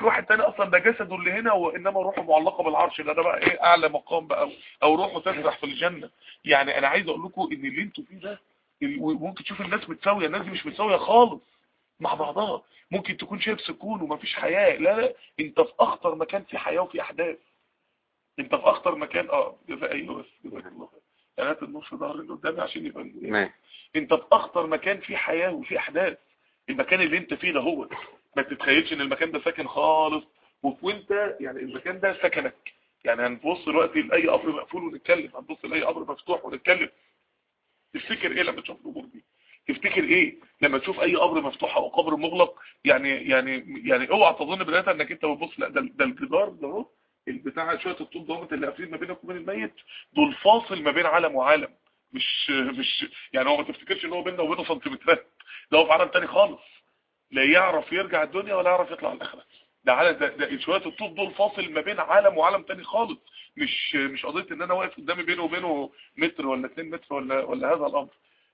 في واحد تاني اصلا ده جسده اللي هنا وانما روحه معلقه بالعرش ده ده بقى ايه اعلى مقام بقى او روحه تسرح في الجنه يعني انا عايز اقول لكم ان اللي انتوا فيه ده ممكن تشوف الناس متساويه الناس دي مش متساويه خالص مع بعضها ممكن تكون شايف سكون ومفيش حياه لا لا انت في اخطر مكان في حياه وفي احداث انت في اخطر مكان اه جزاك ايوه بس جزاك الله خير انا النص ظهر اللي قدامي عشان يبقى ماشي انت في اخطر مكان فيه حياه وفيه احداث المكان اللي انت فيه ده هو ما تتخيلش ان المكان ده ساكن خالص وانت يعني المكان ده سكنك يعني هنبص دلوقتي لاي قبر مقفول ونتكلم هنبص لاي قبر مفتوح ونتكلم تفتكر ايه لما تشوف الامور دي تفتكر ايه لما تشوف اي قبر مفتوح او قبر مغلق يعني يعني يعني اوعى تظن بدايه انك انت بتبص لا ده ده الجدار ده اهو البتاع شويه الطوب دوت اللي قافلين ما بينك وبين الميت دول فاصل ما بين عالم وعالم مش مش يعني هو ما تفتكرش ان هو بيننا وبينه سنتيمترات ده هو في عالم تاني خالص لا يعرف يرجع الدنيا ولا يعرف يطلع الاخره ده عالم ده, ده شويه الطوب دول فاصل ما بين عالم وعالم تاني خالص مش مش قضيه ان انا واقف قدامي بينه وبينه متر ولا 2 متر ولا ولا هذا الامر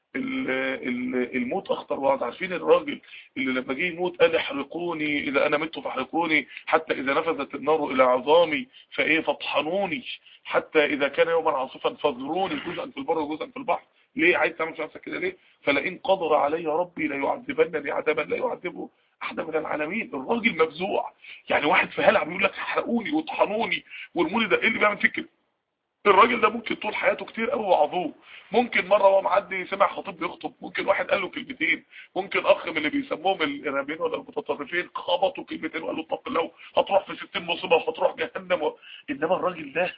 الموت اخطر وعد عارفين الراجل اللي لما جه يموت قال احرقوني اذا انا مت فاحرقوني حتى اذا نفذت النار الى عظامي فايه فاطحنوني حتى اذا كان يوما عاصفا فاذروني جزءا في البر وجزءا في البحر ليه عايز تعمل في نفسك كده ليه فلئن قدر علي ربي ليعذبنني عذابا لا يعذبه احد من العالمين الراجل مفزوع يعني واحد في هلع بيقول لك احرقوني واطحنوني وارموني ده ايه اللي بيعمل فيك كده الراجل ده ممكن طول حياته كتير قوي وعظوه ممكن مرة هو معدي سمع خطيب بيخطب ممكن واحد قال له كلمتين ممكن اخ من اللي بيسموهم الارهابيين ولا المتطرفين خبطوا كلمتين وقال له اتق الله هتروح في 60 مصيبه وهتروح جهنم و... انما الراجل ده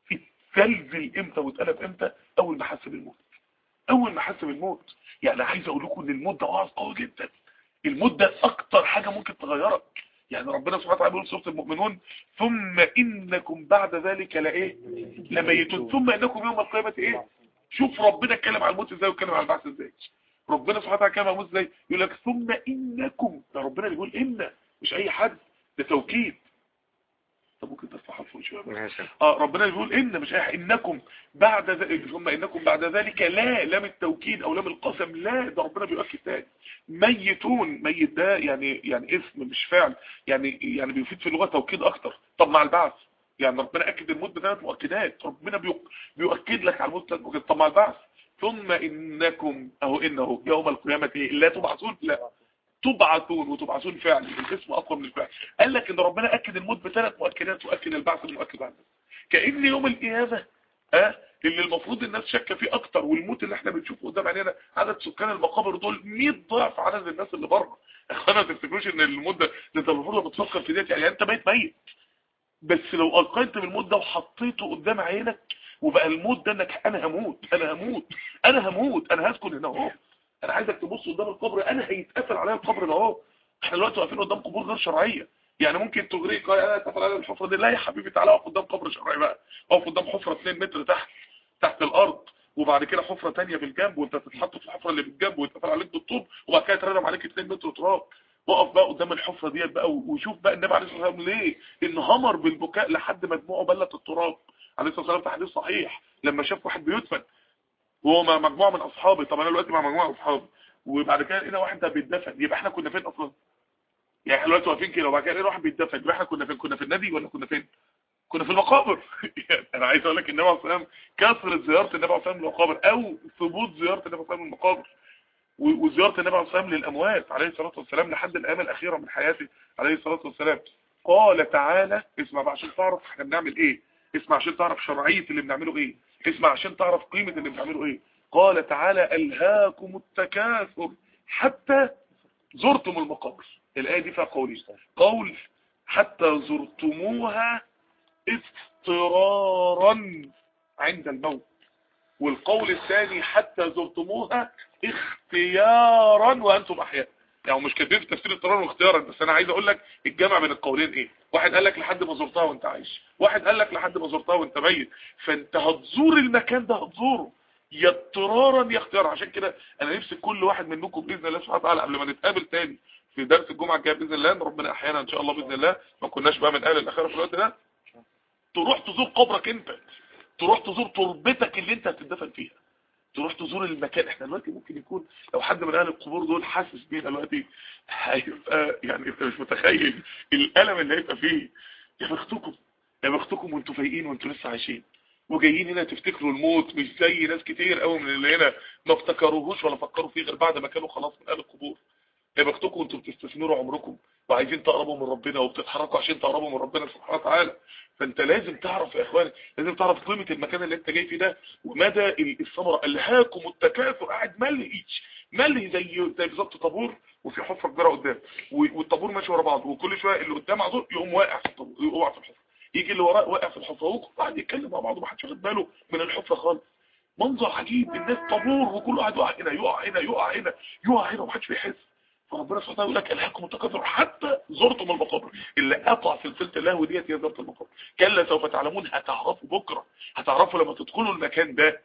اتزلزل امتى واتقلب امتى اول ما حس بالموت اول ما حس بالموت يعني عايز اقول لكم ان الموت ده وعظ قوي جدا الموت ده اكتر حاجه ممكن تغيرك يعني ربنا سبحانه وتعالى بيقول سوره المؤمنون ثم انكم بعد ذلك لايه لميتون ثم انكم يوم القيامه ايه شوف ربنا اتكلم عن الموت ازاي واتكلم عن البعث ازاي ربنا سبحانه وتعالى اتكلم عن الموت ازاي يقول لك ثم انكم ده ربنا بيقول ان مش اي حد ده توكيد طب ممكن تفتح الفون شويه ماشي اه ربنا بيقول ان مش اي حد انكم بعد ذلك ثم انكم بعد ذلك لا لام التوكيد او لام القسم لا ده ربنا بيؤكد تاني ميتون ميت ده يعني يعني اسم مش فعل يعني يعني بيفيد في اللغه توكيد اكتر طب مع البعث يعني ربنا اكد الموت بثلاث مؤكدات ربنا بيؤ- بيؤكد لك على الموت ثلاث مؤكدات طب مع البعث ثم انكم اهو انه يوم القيامه إيه؟ لا تبعثون لا تبعثون وتبعثون فعل الاسم اقوى من الفعل قال لك ان ربنا اكد الموت بثلاث مؤكدات واكد البعث المؤكد عنه كأن يوم القيامه ها اللي المفروض الناس شاكه فيه اكتر والموت اللي احنا بنشوفه قدام عينينا عدد سكان المقابر دول 100 ضعف عدد الناس اللي بره اخوانا ما تفتكروش ان الموت ده ده انت المفروض لما تفكر في ديت يعني انت ميت ميت بس لو القيت بالموت ده وحطيته قدام عينك وبقى الموت ده انك انا هموت انا هموت انا هموت انا هسكن هنا اهو انا عايزك تبص قدام القبر انا هيتقفل عليا القبر ده اهو احنا دلوقتي واقفين قدام قبور غير شرعيه يعني ممكن تغريك انا اتقفل عليا الحفره دي لا يا حبيبي تعالى اقف قدام قبر شرعي بقى اقف قدام حفره 2 متر تحت تحت الارض وبعد كده حفره ثانيه بالجنب وانت تتحط في الحفره اللي بالجنب ويتقفل عليك بالطوب وبعد كده ترمم عليك 2 متر تراب وقف بقى قدام الحفره ديت بقى وشوف بقى النبي عليه الصلاه والسلام ليه انهمر بالبكاء لحد ما دموعه بلت التراب عليه الصلاه والسلام في حديث صحيح لما شاف واحد بيدفن وهو مع مجموعه من اصحابه طب انا دلوقتي مع مجموعه من اصحابي وبعد كده لقينا واحد ده بيتدفن يبقى احنا كنا فين اصلا يعني احنا دلوقتي واقفين كده وبعد كده لقينا واحد بيتدفن يبقى احنا كنا فين كنا في النادي ولا كنا فين كنا في المقابر يعني انا عايز اقول لك النبي عليه الصلاه والسلام كثره زياره النبي عليه الصلاه والسلام للمقابر او ثبوت زياره النبي عليه الصلاه والسلام للمقابر و- وزياره النبي عليه الصلاه والسلام للاموات عليه الصلاه والسلام لحد الايام الاخيره من حياته عليه الصلاه والسلام قال تعالى اسمع بقى عشان تعرف احنا بنعمل ايه اسمع عشان تعرف شرعيه اللي بنعمله ايه اسمع عشان تعرف قيمه اللي بنعمله ايه قال تعالى الهاكم التكاثر حتى زرتم المقابر الايه دي فيها قولين قول حتى زرتموها اضطرارا عند الموت والقول الثاني حتى زرتموها اختيارا وانتم احياء يعني مش كاتبين في تفسير اضطرارا واختيارا بس انا عايز اقول لك الجمع بين القولين ايه واحد قال لك لحد ما زرتها وانت عايش واحد قال لك لحد ما زرتها وانت ميت فانت هتزور المكان ده هتزوره يا اضطرارا يا اختيارا عشان كده انا نفسي كل واحد منكم باذن الله سبحانه وتعالى قبل ما نتقابل تاني في درس الجمعه الجايه باذن الله ان ربنا احيانا ان شاء الله باذن الله ما كناش بقى من اهل الاخره في الوقت ده تروح تزور قبرك انت تروح تزور تربتك اللي انت هتدفن فيها تروح تزور المكان احنا دلوقتي ممكن يكون لو حد من اهل القبور دول حاسس بينا دلوقتي هيبقى يعني انت مش متخيل الالم اللي هيبقى فيه يا بختكم يا بختكم وانتوا فايقين وانتوا لسه عايشين وجايين هنا تفتكروا الموت مش زي ناس كتير قوي من اللي هنا ما افتكروهوش ولا فكروا فيه غير بعد ما كانوا خلاص من اهل القبور يا بختكم وانتوا بتستثمروا عمركم وعايزين تقربوا من ربنا وبتتحركوا عشان تقربوا من ربنا سبحانه وتعالى فانت لازم تعرف يا اخواني لازم تعرف قيمة المكان اللي انت جاي فيه ده ومدى الثمرة الهاكم التكاثر قاعد ملهي ملهي زي زي بالظبط طابور وفي حفرة كبيرة قدام والطابور ماشي ورا بعض وكل شوية اللي قدام عدو يقوم واقع في الطابور يقع في الحفرة يجي اللي وراه واقع في الحفرة وقعد يتكلم مع بعض ومحدش واخد باله من الحفرة خالص منظر عجيب الناس طابور وكل واحد يقع هنا يقع هنا يقع هنا يقع هنا ومحدش بيحس فربنا سبحانه يقول لك الهاكم التكاثر حتى زرتم المقابر اللي قطع سلسله اللهو ديت هي زرت المقابر كلا سوف تعلمون هتعرفوا بكره هتعرفوا لما تدخلوا المكان ده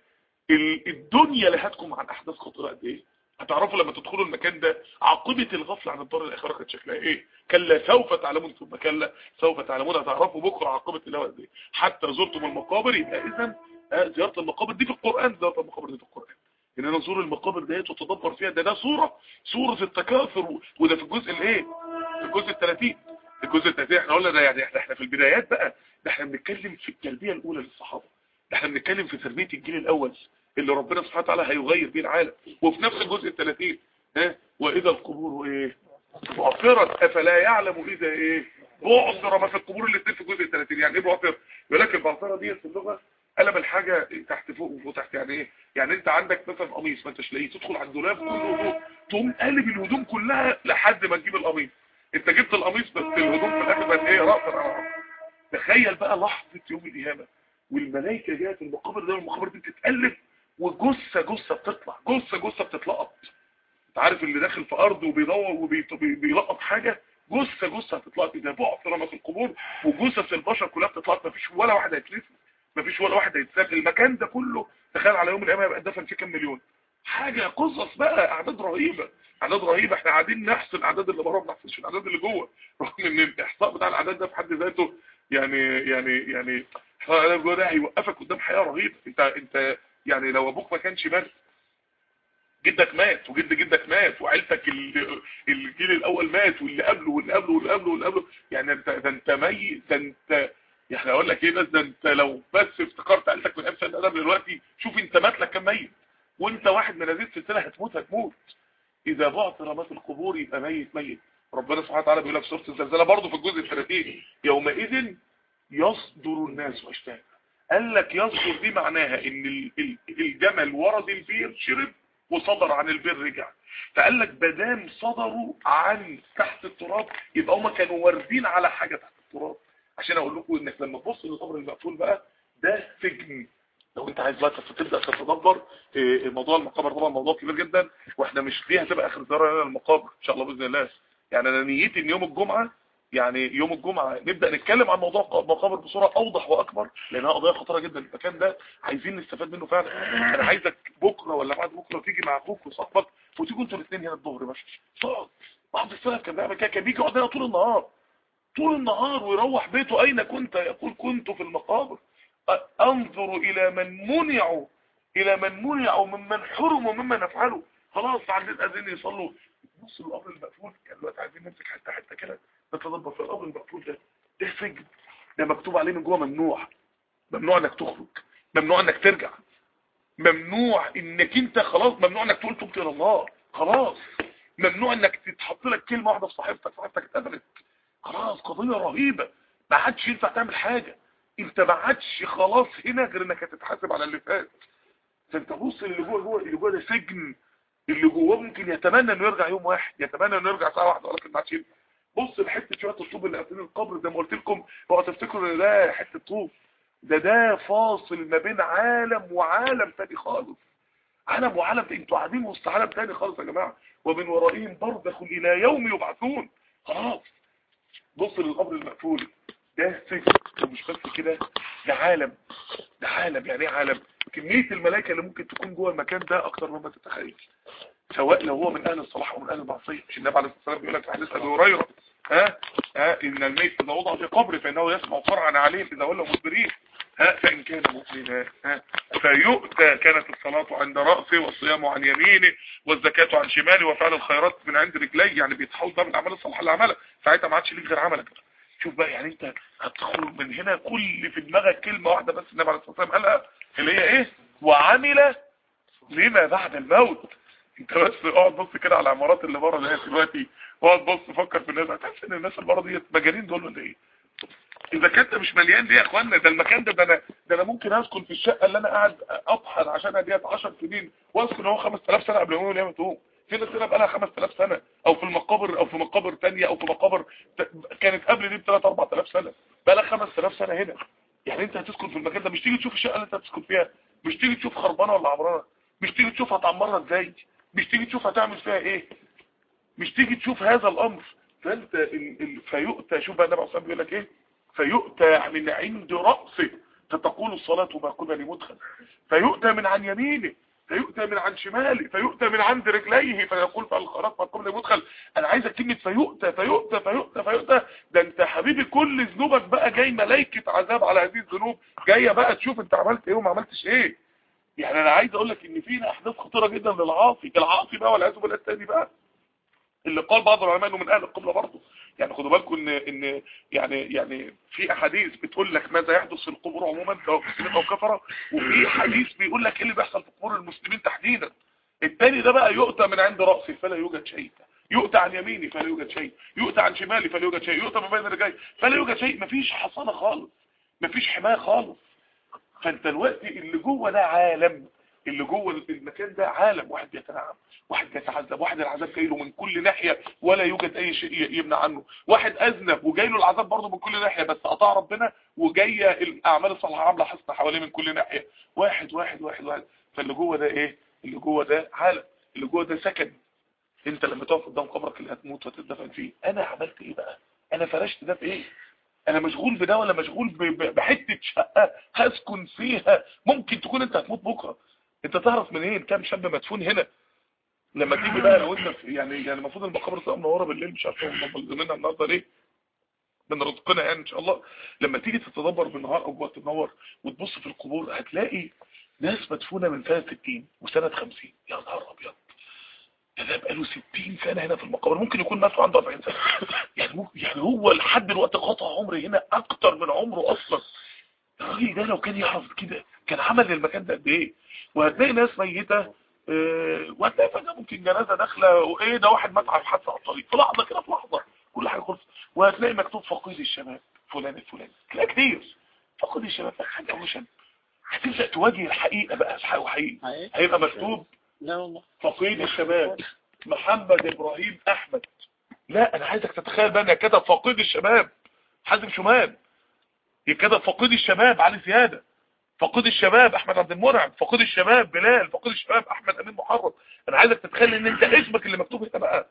الدنيا لهتكم عن احداث خطيره قد ايه هتعرفوا لما تدخلوا المكان ده عاقبه الغفله عن الدار الاخره كانت شكلها ايه كلا سوف تعلمون ثم كلا سوف تعلمون هتعرفوا بكره عاقبه اللهو قد ايه حتى زرتم المقابر يبقى اذا زياره المقابر دي في القران زياره المقابر دي في القران ان انا ازور المقابر ديت وتدبر فيها ده ده صورة صورة التكاثر وده في الجزء الايه في الجزء ال 30 في الجزء ال 30 احنا قلنا ده يعني احنا احنا في البدايات بقى ده احنا بنتكلم في التربية الاولى للصحابة ده احنا بنتكلم في تربية الجيل الاول اللي ربنا سبحانه وتعالى هيغير بيه العالم وفي نفس الجزء ال 30 ها واذا القبور ايه بعثرت افلا يعلم اذا ايه بعثر ما في القبور اللي في الجزء ال 30 يعني ايه بعثر يقول لك البعثره دي في اللغه قلب الحاجة تحت فوق وفوق تحت يعني ايه يعني انت عندك مثلا قميص ما انتش لاقيه تدخل على الدولاب كله هدوم تقوم قالب الهدوم كلها لحد ما تجيب القميص انت جبت القميص بس الهدوم في الاخر بقت ايه رأسا على رأس تخيل بقى لحظة يوم القيامة والملائكة جايه المقابر ده والمقابر دي بتتقلب وجثة جثة بتطلع جثة جثة بتتلقط انت عارف اللي داخل في ارض وبيدور وبيلقط حاجة جثة جثة هتتلقط اذا بعث رمى في القبور وجثث البشر كلها بتتلقط مفيش ولا واحد هيتلف مفيش ولا واحد هيتساب المكان ده كله تخيل على يوم القيامه يبقى دفن فيه كام مليون حاجه قصص بقى اعداد رهيبه اعداد رهيبه احنا قاعدين نحسب الاعداد اللي بره ما نحسبش الاعداد اللي جوه رغم ان الاحصاء بتاع الاعداد ده في حد ذاته يعني يعني يعني احصاء الاعداد جوه ده هيوقفك قدام حياه رهيبه انت انت يعني لو ابوك ما كانش مات جدك مات وجد جدك مات وعيلتك الجيل الاول مات واللي قبله واللي قبله واللي قبله واللي قبله يعني انت ده انت ميت ده انت يعني اقول لك ايه بس ده انت لو بس افتكرت عيلتك من امثال الادب دلوقتي شوف انت مات لك كام ميت وانت واحد من هذه السلسله هتموت هتموت اذا بعثر ما في القبور يبقى ميت ميت ربنا سبحانه وتعالى بيقول لك في سوره الزلزله برضه في الجزء ال 30 يومئذ يصدر الناس اشتاتا قال لك يصدر دي معناها ان الجمل ورد البير شرب وصدر عن البير رجع فقال لك بدام صدروا عن تحت التراب يبقى هم كانوا واردين على حاجه تحت التراب عشان اقول لكم انك لما تبص للقبر المقفول بقى ده سجن لو انت عايز بقى تبدا تتدبر موضوع المقابر طبعا موضوع كبير جدا واحنا مش دي هتبقى اخر زياره لنا المقابر ان شاء الله باذن الله يعني انا نيتي ان يوم الجمعه يعني يوم الجمعة نبدأ نتكلم عن موضوع المقابر بصورة أوضح وأكبر لأنها قضية خطيرة جدا المكان ده عايزين نستفاد منه فعلا أنا عايزك بكرة ولا بعد بكرة تيجي مع أخوك وصاحبك وتيجوا انتوا الاثنين هنا الظهر ماشي تقعد بعض السلف كان بيعمل كده كان بيجي يقعد هنا طول النهار طول النهار ويروح بيته أين كنت يقول كنت في المقابر أنظر إلى من منعوا إلى من منعوا ممن حرموا مما نفعله خلاص عند الأذين يصلوا نص الأمر المقفول يعني دلوقتي عايزين نمسك حتة حتة كده نتدبر في الأمر المقفول ده ده سجن ده مكتوب عليه من جوه ممنوع ممنوع انك تخرج ممنوع انك ترجع ممنوع انك انت خلاص ممنوع انك تقول تبت الى الله خلاص ممنوع انك تتحط لك كلمه واحده في صحيفتك صحيفتك اتقفلت خلاص قضية رهيبة ما عادش ينفع تعمل حاجة انت ما عادش خلاص هنا غير انك هتتحاسب على اللي فات فانت بص اللي جوه جوه اللي جوه ده سجن اللي جواه ممكن يتمنى انه يرجع يوم واحد يتمنى انه يرجع ساعه واحده ولكن ما عادش بص لحته شويه الطوب اللي قافلين القبر زي ما قلت لكم اوعوا تفتكروا ان ده حته طوب ده ده فاصل ما بين عالم وعالم تاني خالص عالم وعالم انتوا قاعدين وسط عالم تاني خالص يا جماعه ومن ورائهم برزخ الى يوم يبعثون خلاص بص للقبر المقفول ده سجن ومش بس كده ده عالم ده عالم يعني ايه عالم كمية الملائكة اللي ممكن تكون جوه المكان ده اكتر مما تتخيل سواء لو هو من اهل الصلاح او من اهل المعصيه مش النبي عليه الصلاه والسلام بيقول لك في حديث ابي هريره ها ها ان الميت اذا وضع في قبر فانه يسمع فرعا عليه اذا ولوا مدبرين ها فإن كان مؤمنا ها فيؤتى كانت الصلاة عند رأسه والصيام عن يمينه والزكاة عن شماله وفعل الخيرات من عند رجليه يعني بيتحول بقى من الأعمال الصالحة اللي عملها ساعتها ما عادش ليك غير عملك شوف بقى يعني انت هتخرج من هنا كل في دماغك كلمة واحدة بس النبي عليه الصلاة والسلام قالها اللي هي ايه وعمل لما بعد الموت انت بس اقعد بص كده على العمارات اللي بره ديت دلوقتي واقعد بص فكر في الناس هتحس ان الناس اللي بره ديت مجانين دول ولا ايه المكان ده مش مليان دي يا اخوانا ده المكان ده ده انا ده انا ممكن اسكن في الشقه اللي انا قاعد اطحن عشانها ديت 10 سنين واسكن هو 5000 سنه قبل ما يقوموا يوم تقوم في ناس هنا بقى لها 5000 سنه او في المقابر او في مقابر ثانيه او في مقابر كانت قبل دي ب 3 4000 سنه بقى لها 5000 سنه هنا يعني انت هتسكن في المكان ده مش تيجي تشوف الشقه اللي انت هتسكن فيها مش تيجي تشوف خربانه ولا عمرانه مش تيجي تشوف هتعمرها ازاي مش تيجي تشوف هتعمل فيها ايه مش تيجي تشوف هذا الامر فانت ال... ال... فيؤتى شوف بقى النبي عليه الصلاه بيقول لك ايه فيؤتى من عند رأسه فتقول الصلاة ما كنا لمدخل فيؤتى من عن يمينه فيؤتى من عن شماله فيؤتى من عند رجليه فيقول فالخلاص ما كنا لمدخل انا عايزك كلمة فيؤتى فيؤتى فيؤتى فيؤتى ده انت حبيبي كل ذنوبك بقى جاي ملايكة عذاب على هذه الذنوب جاية بقى تشوف انت عملت ايه وما عملتش ايه يعني انا عايز اقول لك ان فينا احداث خطيره جدا للعاصي العاصي بقى والعياذ بالله الثاني بقى اللي قال بعض العلماء انه من اهل القبله برضه يعني خدوا بالكم ان ان يعني يعني في احاديث بتقول لك ماذا يحدث في القبور عموما سواء مسلمين او كفره وفي حديث بيقول لك ايه اللي بيحصل في قبور المسلمين تحديدا الثاني ده بقى يؤتى من عند راسه فلا يوجد شيء يؤتى عن يميني فلا يوجد شيء يؤتى عن شمالي فلا يوجد شيء يؤتى من بين رجلي فلا يوجد شيء مفيش حصانه خالص مفيش حمايه خالص فانت الوقت اللي جوه ده عالم اللي جوه المكان ده عالم واحد بيتنعم واحد بيتعذب واحد العذاب جاي له من كل ناحية ولا يوجد اي شيء يمنع عنه واحد اذنب وجاي له العذاب برضه من كل ناحية بس قطع ربنا وجايه الاعمال الصالحه عامله حصن حواليه من كل ناحية واحد واحد واحد واحد فاللي جوه ده ايه اللي جوه ده عالم اللي جوه ده سكن انت لما تقف قدام قبرك اللي هتموت وتدفن فيه انا عملت ايه بقى انا فرشت ده في ايه انا مشغول بده ولا مشغول بحته شقه هسكن فيها ممكن تكون انت هتموت بكره انت تعرف منين كام شاب مدفون هنا لما تيجي بقى لو انت يعني يعني المفروض المقابر تبقى منوره بالليل مش عارف هم مظلمينها النهارده ليه من رزقنا يعني ان شاء الله لما تيجي تتدبر بالنهار او وقت تنور وتبص في القبور هتلاقي ناس مدفونه من سنه 60 وسنه 50 يا نهار ابيض ده بقاله 60 سنه هنا في المقابر ممكن يكون مات عنده 40 سنه يعني يعني هو لحد دلوقتي قطع عمري هنا اكتر من عمره اصلا الراجل ده لو كان يعرف كده كان عمل للمكان ده قد ايه وهتلاقي ناس ميتة اه وهتلاقي فجأة ممكن جنازة داخلة وايه ده واحد مات في حادثة على الطريق في لحظة كده في لحظة كل حاجة خلص وهتلاقي مكتوب فقيد الشباب فلان الفلاني تلاقي كتير فقيد الشباب ده حاجة اوشن هتبدأ تواجه الحقيقة بقى وحقيقي هيبقى مكتوب لا والله فقيد الشباب محمد ابراهيم احمد لا انا عايزك تتخيل بقى ان كتب فقيد الشباب حازم شمال يكتب فقيد الشباب علي زياده فقود الشباب احمد عبد المنعم فقود الشباب بلال فقود الشباب احمد امين محرم انا عايزك تتخيل ان انت اسمك اللي مكتوب هنا بقى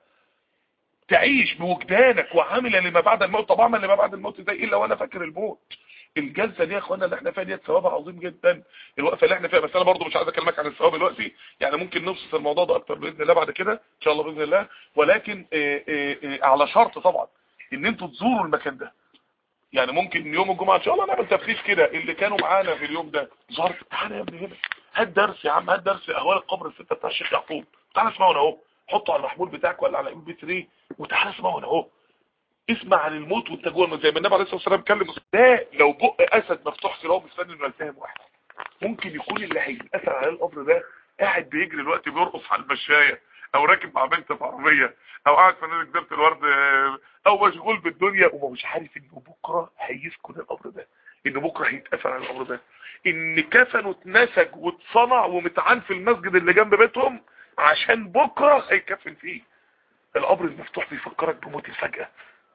تعيش بوجدانك وعامل لما بعد الموت طبعا ما لما بعد الموت ده الا وانا فاكر الموت الجلسه دي يا اخوانا اللي احنا فيها ديت ثوابها عظيم جدا الوقفه اللي احنا فيها بس انا برضو مش عايز اكلمك عن الثواب دلوقتي يعني ممكن نبسط الموضوع ده اكتر باذن الله بعد كده ان شاء الله باذن الله ولكن اه اه اه على شرط طبعا ان انتوا تزوروا المكان ده يعني ممكن يوم الجمعة ان شاء الله نعمل تفتيش كده اللي كانوا معانا في اليوم ده ظهرت تعالى يا ابني هنا هات درس يا عم هات درس اهوال القبر الستة بتاع الشيخ يعقوب تعالى اسمعوا اهو حطه على المحمول بتاعك ولا على ام بي 3 وتعالى اسمعوا اهو اسمع عن الموت وانت جوه زي ما النبي عليه الصلاه والسلام اتكلم ده لو بق اسد مفتوح كده هو مستني انه يلتهم واحد ممكن يكون اللي هيتاثر على القبر ده قاعد بيجري دلوقتي بيرقص على المشايه او راكب مع بنت في عربيه او قاعد في نادي جزيره الورد او مشغول بالدنيا ومش عارف انه بكره هيسكن القبر ده انه بكره هيتقفل على القبر ده ان كفنه اتنسج واتصنع ومتعان في المسجد اللي جنب بيتهم عشان بكره هيكفن فيه القبر المفتوح بيفكرك بموت الفجأة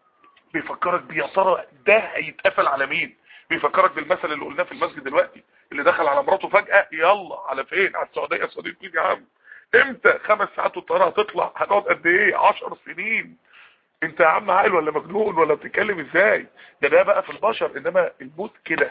بيفكرك بيا ترى ده هيتقفل على مين بيفكرك بالمثل اللي قلناه في المسجد دلوقتي اللي دخل على مراته فجأة يلا على فين على السعودية السعودية فين يا عم امتى خمس ساعات والطياره هتطلع هتقعد قد ايه عشر سنين انت يا عم عاقل ولا مجنون ولا بتتكلم ازاي ده ده بقى في البشر انما الموت كده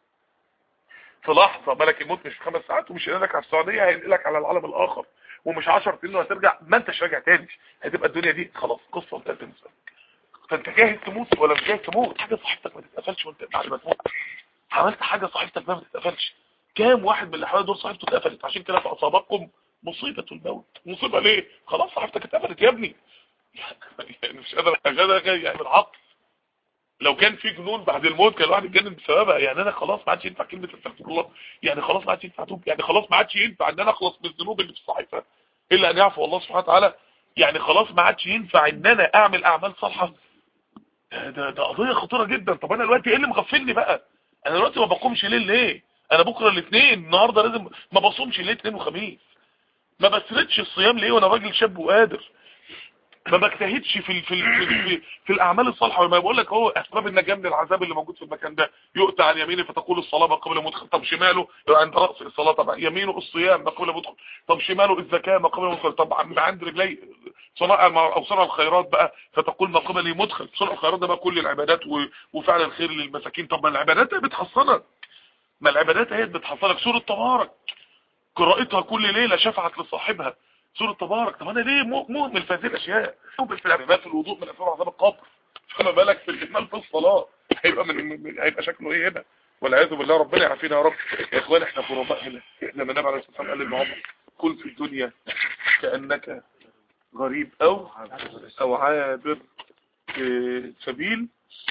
في لحظه ملك الموت مش في خمس ساعات ومش هينقلك على السعوديه هينقلك على العالم الاخر ومش 10 سنين وهترجع ما انتش راجع تاني هتبقى الدنيا دي خلاص قصه انتهت بالنسبه لك فانت جاهز تموت ولا مش جاهز تموت حاجه صحتك ما تتقفلش وانت بعد ما تموت عملت حاجه صحيفتك ما بتتقفلش كام واحد من اللي حوالي دول صحيفته اتقفلت عشان كده فاصابكم مصيبه الموت مصيبه ليه خلاص صحيفتك اتقفلت يا ابني يعني مش قادر اشغلها يعني بالعقل لو كان في جنون بعد الموت كان الواحد يتجنن بسببها يعني انا خلاص ما عادش ينفع كلمه استغفر الله يعني خلاص ما عادش ينفع توب يعني خلاص ما عادش ينفع ان انا اخلص من الذنوب اللي في الصحيفه الا ان يعفو الله سبحانه وتعالى يعني خلاص ما عادش ينفع ان انا اعمل اعمال صالحه ده ده قضيه خطيره جدا طب انا دلوقتي ايه اللي مغفلني بقى انا دلوقتي ما بقومش ليل ليه انا بكره الاثنين النهارده لازم ما بصومش ليه اثنين وخميس ما بسردش الصيام ليه وانا راجل شاب وقادر ما بجتهدش في في في, في الاعمال الصالحه وما بقول لك هو اسباب النجاه من العذاب اللي موجود في المكان ده يؤتى عن يمينه فتقول الصلاه ما قبل مدخل طب شماله عند راس الصلاه طب يمينه الصيام ما قبل مدخل طب شماله الزكاه ما قبل مدخل طب عند رجلي صناع او صنع الخيرات بقى فتقول ما قبل مدخل صنع الخيرات ده بقى كل العبادات وفعل الخير للمساكين طب ما العبادات هي بتحصنك ما العبادات هي بتحصنك سوره تبارك قراءتها كل ليله شفعت لصاحبها سورة تبارك طب انا ليه مؤمن في هذه الاشياء مؤمن في العبادات في الوضوء من اسباب عذاب القبر فما بالك في الاكمال في الصلاه هيبقى من هيبقى شكله ايه هنا والعياذ بالله ربنا يعافينا يا رب يا اخوان احنا غرباء هنا احنا من النبي عليه الصلاه والسلام قال للمعمر كن في الدنيا كانك غريب او او عابر سبيل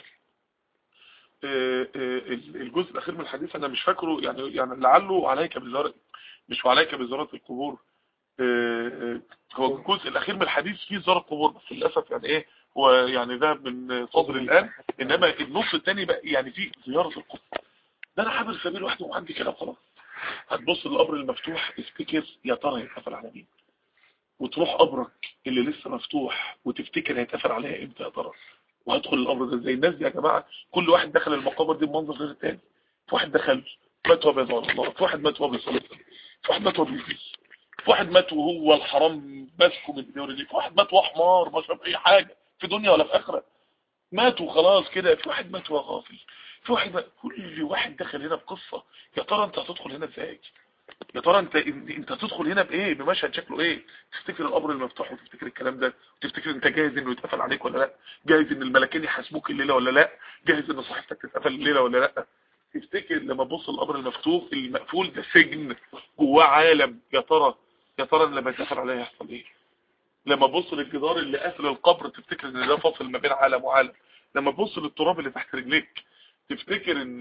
الجزء الاخير من الحديث انا مش فاكره يعني يعني لعله عليك بزارة مش وعليك بزارة القبور هو الجزء الاخير من الحديث فيه زيارة قبور بس للاسف يعني ايه هو يعني ده من صدر الان انما النص الثاني بقى يعني فيه زيارة القبور ده انا حابب سبيل لوحده وعندي كده وخلاص هتبص للقبر المفتوح افتكر يا ترى هيتقفل على مين وتروح قبرك اللي لسه مفتوح وتفتكر هيتقفل عليها امتى يا ترى وهدخل القبر ده زي الناس دي يا جماعه كل واحد دخل المقابر دي بمنظر غير الثاني في واحد دخل مات وهو بيدعو الله في واحد مات وهو بيصلي في واحد مات وهو بيزني في واحد مات وهو الحرام ماسكه من ايديه ورجليه في واحد مات وهو حمار ما شاف اي حاجه في دنيا ولا في اخره مات وخلاص كده في واحد مات وهو غافل في واحد مات. كل واحد دخل هنا بقصه يا ترى انت هتدخل هنا ازاي يا ترى انت انت هتدخل هنا بايه بمشهد شكله ايه تفتكر القبر المفتوح وتفتكر الكلام ده وتفتكر انت جاهز انه يتقفل عليك ولا لا جاهز ان الملكين يحاسبوك الليله ولا لا جاهز ان صحيفتك تتقفل الليله ولا لا تفتكر لما تبص القبر المفتوح المقفول ده سجن جواه عالم يا ترى يا ترى لما يتقفل عليه يحصل ايه لما تبص للجدار اللي قافل القبر تفتكر ان ده فاصل ما بين عالم وعالم لما تبص للتراب اللي تحت رجليك تفتكر ان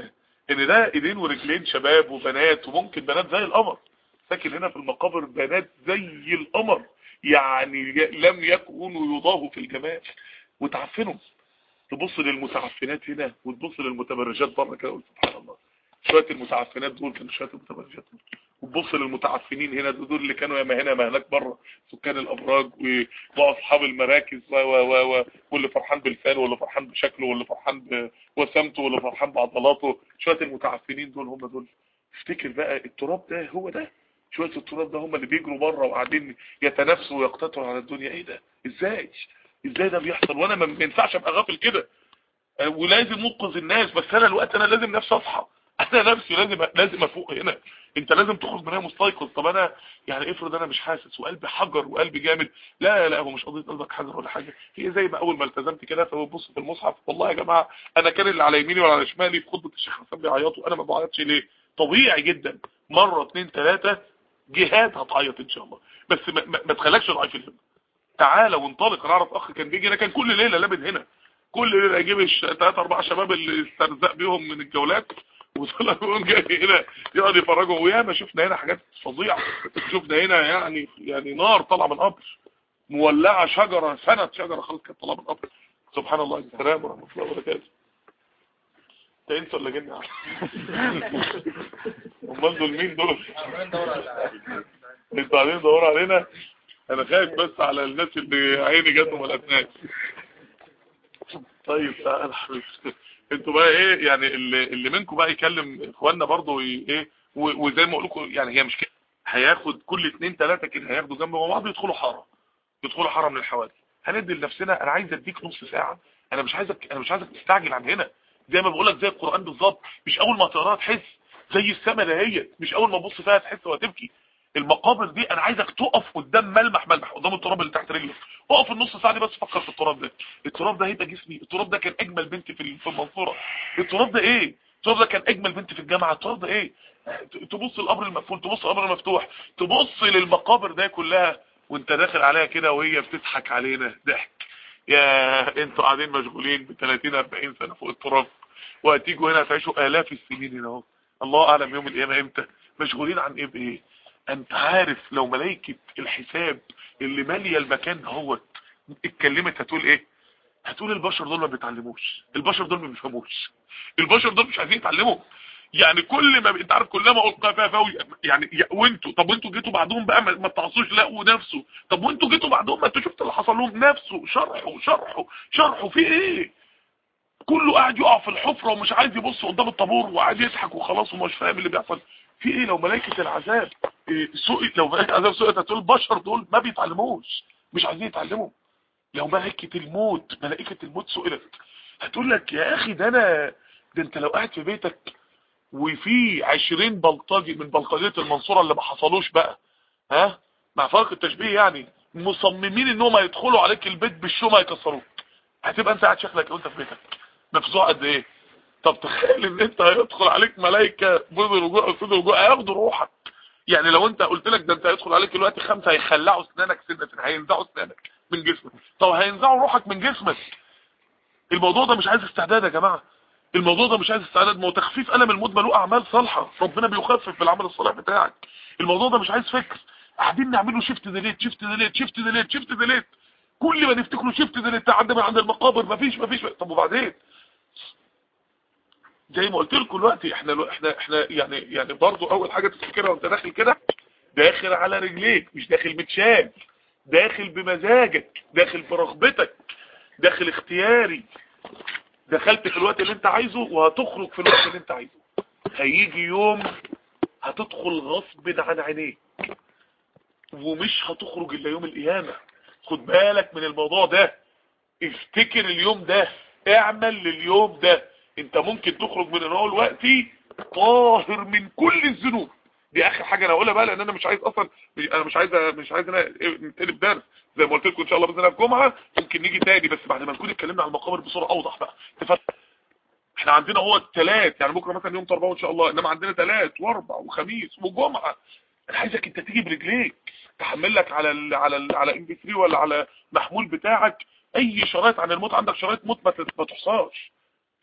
ان ده ايدين ورجلين شباب وبنات وممكن بنات زي القمر ساكن هنا في المقابر بنات زي القمر يعني لم يكونوا يضاهوا في الجمال وتعفنوا تبص للمتعفنات هنا وتبص للمتبرجات بره كده قلت سبحان الله شويه المتعفنات دول كانوا شويه المتبرجات دول وتبص للمتعفنين هنا دول اللي كانوا ياما هنا ما هناك بره سكان الابراج واصحاب المراكز و و و واللي فرحان بلسانه واللي فرحان بشكله واللي فرحان بوسامته واللي فرحان بعضلاته شويه المتعفنين دول هم دول افتكر بقى التراب ده هو ده شويه التراب ده هم اللي بيجروا بره وقاعدين يتنافسوا ويقتتلوا على الدنيا ايه ده ازاي ازاي ده بيحصل وانا ما ينفعش ابقى غافل كده ولازم انقذ الناس بس انا الوقت انا لازم نفسي اصحى انا نفسي لازم لازم افوق هنا انت لازم تخرج منها مستيقظ طب انا يعني افرض انا مش حاسس وقلبي حجر وقلبي جامد لا لا هو مش قضيه قلبك حجر ولا حاجه هي زي ما اول ما التزمت كده فببص في المصحف والله يا جماعه انا كان اللي على يميني ولا على شمالي في خطبه الشيخ حسن بيعيطوا انا ما بعيطش ليه طبيعي جدا مره اثنين ثلاثه جهاد هتعيط ان شاء الله بس ما, ما, ما تخليكش ضعيف الهمه تعالى وانطلق انا اعرف اخ كان بيجي هنا كان كل ليله لابد هنا كل ليله يجيب ثلاث اربع شباب اللي استرزق بيهم من الجولات وطلع يقوم جاي هنا يقعد يفرجوا وياما شفنا هنا حاجات فظيعه شفنا هنا يعني يعني نار طالعه من قبر مولعه شجره سنه شجره خالص كانت طالعه من قبر سبحان الله السلام ورحمه الله وبركاته انت انت ولا جن امال دول مين دول انتوا قاعدين تدوروا علينا انا خايف بس على الناس اللي عيني جت وما لقيتناش طيب تعالى حبيبي انتوا بقى ايه يعني اللي, اللي منكم بقى يكلم اخواننا برضه ايه وزي ما اقول لكم يعني هي مش كده هياخد كل اتنين تلاتة كده هياخدوا جنب بعض يدخلوا حاره يدخلوا حاره من الحوادث هندي لنفسنا انا عايز اديك نص ساعه انا مش عايزك انا مش عايزك تستعجل عن هنا زي ما بقول لك زي القران بالظبط مش اول ما تقراها تحس زي السما دهيت مش اول ما تبص فيها تحس وهتبكي المقابر دي انا عايزك تقف قدام ملمح ملمح قدام التراب اللي تحت رجلك اقف النص ساعه دي بس فكر في التراب ده التراب ده هيبقى جسمي التراب ده كان اجمل بنت في في المنصوره التراب ده ايه التراب ده كان اجمل بنت في الجامعه التراب ده ايه تبص القبر المقفول تبص القبر المفتوح تبص للمقابر ده كلها وانت داخل عليها كده وهي بتضحك علينا ضحك يا انتوا قاعدين مشغولين ب 30 40 سنه فوق التراب وهتيجوا هنا تعيشوا الاف السنين هنا اهو الله اعلم يوم القيامه امتى مشغولين عن ايه بايه انت عارف لو ملائكه الحساب اللي ماليه المكان دهوت اتكلمت هتقول ايه هتقول البشر دول ما بيتعلموش البشر دول ما بيفهموش البشر دول مش عايزين يتعلموا يعني كل ما انت عارف كلما القى فيها فوي يعني وانتوا طب وانتوا جيتوا بعدهم بقى ما تعصوش لقوا نفسه طب وانتوا جيتوا بعدهم ما انتوا شفتوا اللي حصل لهم نفسه شرحوا شرحوا شرحوا في ايه كله قاعد يقع في الحفره ومش عايز يبص قدام الطابور وقاعد يضحك وخلاص ومش فاهم اللي بيحصل في ايه لو ملائكه العذاب إيه سئل لو ملائكه العذاب سئلت هتقول البشر دول ما بيتعلموش مش عايزين يتعلموا لو ملائكه الموت ملائكه الموت سئلت هتقول لك يا اخي ده انا ده انت لو قاعد في بيتك وفي 20 بلطجي من بلطجيه المنصوره اللي ما حصلوش بقى ها مع فرق التشبيه يعني مصممين انهم هيدخلوا عليك البيت بالشومه يكسروك هتبقى انت قاعد شكلك وانت في بيتك مفزوع قد ايه طب تخيل ان انت هيدخل عليك ملائكه بيض رجوع وسود رجوع هياخدوا روحك يعني لو انت قلت لك ده انت هيدخل عليك دلوقتي خمسه هيخلعوا اسنانك سنه هينزعوا اسنانك من جسمك طب هينزعوا روحك من جسمك الموضوع ده مش عايز استعداد يا جماعه الموضوع ده مش عايز استعداد ما هو تخفيف الم الموت له اعمال صالحه ربنا بيخفف بالعمل الصالح بتاعك الموضوع ده مش عايز فكر قاعدين نعمله شيفت ديليت شيفت ديليت شيفت ديليت شيفت ديليت كل ما نفتكره شيفت ديليت تعدى من عند المقابر مفيش مفيش طب وبعدين زي ما قلت لكم دلوقتي احنا احنا احنا يعني يعني برضه اول حاجه تفتكرها وانت داخل كده داخل على رجليك مش داخل متشال داخل بمزاجك داخل برغبتك داخل اختياري دخلت في الوقت اللي انت عايزه وهتخرج في الوقت اللي انت عايزه هيجي يوم هتدخل غصب عن عينيك ومش هتخرج الا يوم القيامة خد بالك من الموضوع ده افتكر اليوم ده اعمل لليوم ده انت ممكن تخرج من هنا دلوقتي طاهر من كل الذنوب دي اخر حاجه انا اقولها بقى لان انا مش عايز اصلا انا مش عايز مش عايز انا نتقلب درس زي ما قلت لكم ان شاء الله باذن الله في جمعه ممكن نيجي تاني بس بعد ما نكون اتكلمنا على المقابر بصوره اوضح بقى احنا عندنا هو الثلاث يعني بكره مثلا يوم اربعاء ان شاء الله انما عندنا ثلاث واربع وخميس وجمعه انا عايزك انت تيجي برجليك تحمل لك على ال على ال على ام بي 3 ولا على محمول بتاعك اي شرايط عن الموت عندك شرايط موت ما تحصاش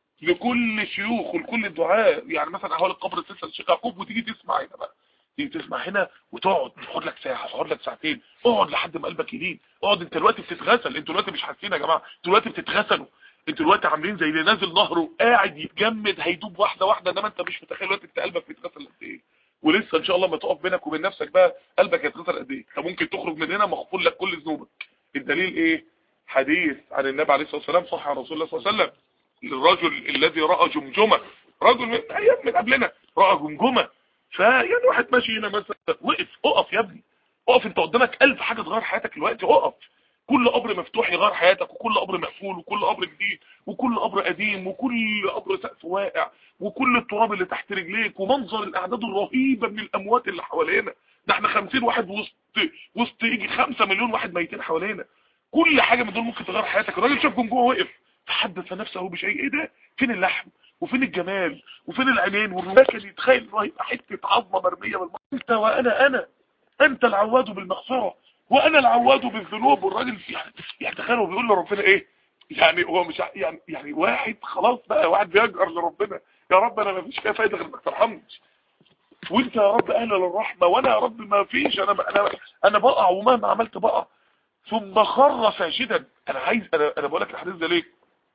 لكل شيوخ ولكل الدعاء يعني مثلا احوال القبر السلسله الشيخ يعقوب وتيجي تسمع هنا بقى تيجي تسمع هنا وتقعد تاخد لك ساعه تقعد لك ساعتين اقعد لحد ما قلبك يلين اقعد انت دلوقتي بتتغسل انتوا دلوقتي مش حاسين يا جماعه انتوا دلوقتي بتتغسلوا انتوا دلوقتي عاملين زي اللي نازل نهره قاعد يتجمد هيدوب واحده واحده انما انت مش متخيل دلوقتي انت قلبك بيتغسل قد ايه ولسه ان شاء الله ما تقف بينك وبين نفسك بقى قلبك هيتغسل قد ايه انت ممكن تخرج من هنا مغفور لك كل ذنوبك الدليل ايه حديث عن النبي عليه الصلاه والسلام صح عن رسول الله صلى الله عليه وسلم للرجل الذي راى جمجمه رجل من ايام من قبلنا راى جمجمه فيعني واحد ماشي هنا مثلا وقف اقف يا ابني اقف انت قدامك ألف حاجه تغير حياتك دلوقتي اقف كل قبر مفتوح يغير حياتك وكل قبر مقفول وكل قبر جديد وكل قبر قديم وكل قبر سقف واقع وكل التراب اللي تحت رجليك ومنظر الاعداد الرهيبه من الاموات اللي حوالينا ده احنا 50 واحد وسط وسط يجي 5 مليون واحد ميتين حوالينا كل حاجه من دول ممكن تغير حياتك الراجل شاف جوه وقف تحدث نفسه بشيء ايه ده فين اللحم وفين الجمال وفين العينين والرواكه دي تخيل انه هيبقى حته عظمه مرميه بالماء انت وانا انا انت العواد بالمغفره وانا العواد بالذنوب والراجل يعني يعني تخيلوا بيقول لربنا ايه يعني هو مش يعني يعني واحد خلاص بقى واحد بيجأر لربنا يا رب انا ما فيش فيها فايده غير انك ترحمني وانت يا رب اهل للرحمه وانا يا رب ما فيش انا انا انا بقع ومهما عملت بقع ثم خر ساجدا انا عايز انا انا بقول لك الحديث ده ليه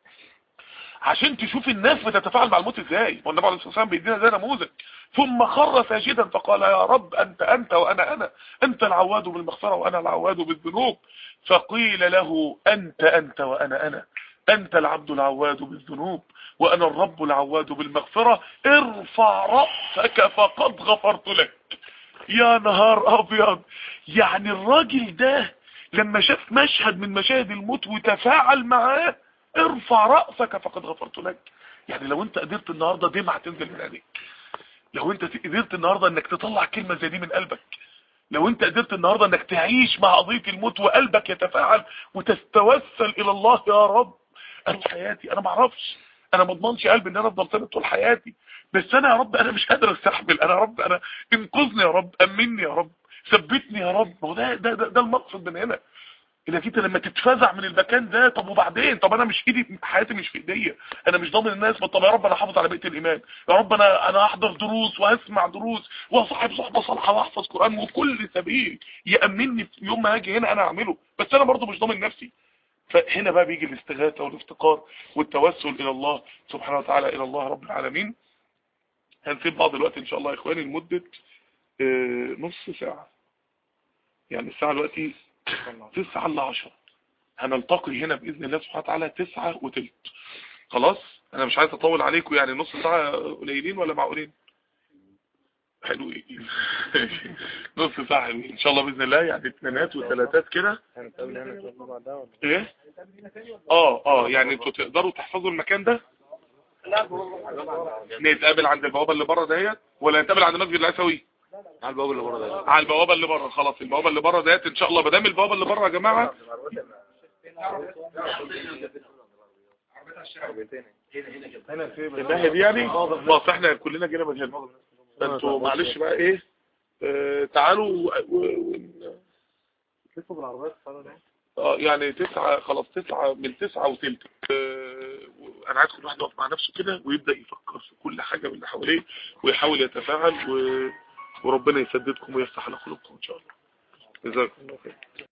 عشان تشوف الناس بتتفاعل مع الموت ازاي والنبي عليه الصلاه والسلام بيدينا ده نموذج ثم خر ساجدا فقال يا رب انت انت وانا انا انت العواد بالمغفره وانا العواد بالذنوب فقيل له انت انت وانا انا انت العبد العواد بالذنوب وانا الرب العواد بالمغفره ارفع راسك فقد غفرت لك يا نهار ابيض يعني الراجل ده لما شاف مشهد من مشاهد الموت وتفاعل معاه ارفع رأسك فقد غفرت لك يعني لو انت قدرت النهاردة دمعة تنزل من عينيك لو انت قدرت النهاردة انك تطلع كلمة زي دي من قلبك لو انت قدرت النهاردة انك تعيش مع قضية الموت وقلبك يتفاعل وتستوسل الى الله يا رب انا حياتي انا معرفش انا ما اضمنش قلبي ان انا افضل ثابت طول حياتي بس انا يا رب انا مش قادر استحمل انا يا رب انا انقذني يا رب امني يا رب ثبتني يا رب هو ده ده ده, ده المقصد من هنا انك انت لما تتفزع من المكان ده طب وبعدين طب انا مش ايدي حياتي مش في ايديا انا مش ضامن الناس طب يا رب انا احافظ على بيئه الايمان يا رب انا انا هحضر دروس وهسمع دروس واصاحب صحبه صالحه واحفظ قران وكل سبيل يامنني في يوم ما هاجي هنا انا اعمله بس انا برضو مش ضامن نفسي فهنا بقى بيجي الاستغاثه والافتقار والتوسل الى الله سبحانه وتعالى الى الله رب العالمين هنسيب بعض الوقت ان شاء الله يا اخواني لمده آه، نص ساعه يعني الساعه دلوقتي تسعة الا عشرة هنلتقي هنا بإذن الله سبحانه وتعالى تسعة وتلت خلاص انا مش عايز اطول عليكم يعني نص ساعة قليلين ولا معقولين حلوين نص ساعة حلوين ان شاء الله بإذن الله يعني اثنينات وثلاثات كده هنتقابل هنا ان شاء الله بعدها ولا ايه اه اه يعني انتوا تقدروا تحفظوا المكان ده نتقابل عند البوابة اللي بره دهيت ولا نتقابل عند مسجد العسوي على الباب اللي بره ده على البوابة اللي بره خلاص البوابة اللي بره ديت ان شاء الله بدام البوابة اللي بره يا جماعة هنا في الناحية دي يعني خلاص احنا كلنا جينا من هنا فانتوا معلش بقى ايه اه تعالوا و... و... لسه بالعربيات فعلا اه يعني تسعة خلاص تسعة من تسعة وتلت اه انا عايز كل واحد يقف مع نفسه كده ويبدأ يفكر في كل حاجة من اللي حواليه ويحاول يتفاعل و... وربنا يسددكم ويفتح على قلوبكم ان شاء الله جزاكم الله خير